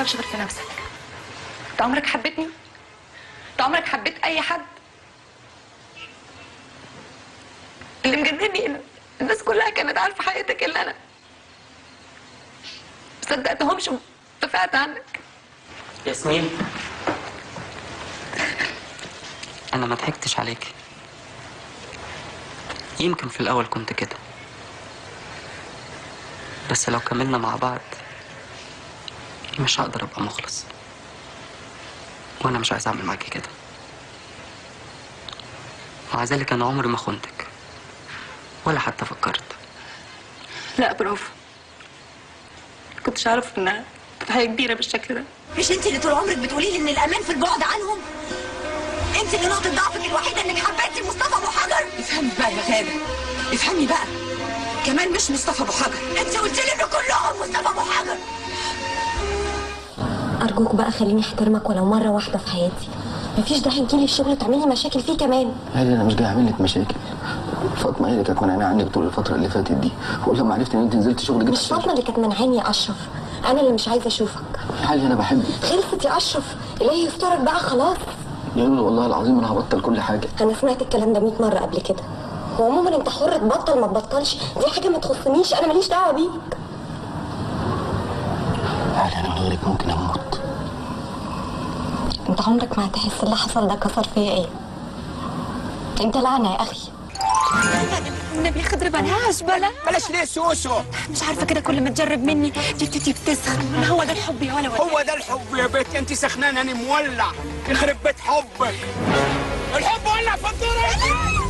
تفكرش غير في نفسك انت عمرك حبيتني انت عمرك حبيت اي حد اللي مجنني ان الناس كلها كانت عارفه حقيقتك الا انا مصدقتهمش ودافعت عنك ياسمين انا ما ضحكتش عليكي يمكن في الاول كنت كده بس لو كملنا مع بعض مش هقدر ابقى مخلص وانا مش عايز اعمل معاكي كده مع ذلك انا عمري ما خنتك ولا حتى فكرت لا برافو كنتش اعرف انها حاجه كبيره بالشكل ده مش انت اللي طول عمرك بتقولي لي ان الامان في البعد عنهم انت اللي نقطه ضعفك الوحيده انك حبيتي مصطفى ابو حجر افهمي بقى يا غاده افهمي بقى كمان مش مصطفى ابو حجر انت قلت لي ان كلهم مصطفى ابو حجر أرجوك بقى خليني أحترمك ولو مرة واحدة في حياتي مفيش داعي تجيلي الشغل وتعملي مشاكل فيه كمان هل انا مش جاي اعمل لك مشاكل فاطمه هي اللي كانت منعاني عنك طول الفتره اللي فاتت دي ولما عرفت ان انت نزلت شغل جبت مش فاطمة اللي كانت منعاني يا أشرف أنا اللي مش عايزة أشوفك حالي انا بحبك خلصت يا أشرف إلهي يسترك بقى خلاص يا لولو والله العظيم انا هبطل كل حاجه أنا سمعت الكلام ده 100 مرة قبل كده وعموما أنت حر تبطل ما تبطلش دي حاجة ما تخصنيش أنا ماليش دعوة بيك حالي انا من غيرك ممكن اموت أنت عمرك ما هتحس اللي حصل ده كسر فيا إيه أنت لعنة يا أخي النبي خضر بلاش بلا بلاش ليه سوسو مش عارفه كده كل ما تجرب مني تبتدي بتسخن هو ده الحب يا ولا ولا هو ده الحب يا بنت انت سخنانه انا مولع يخرب بيت حبك الحب ولع في الدنيا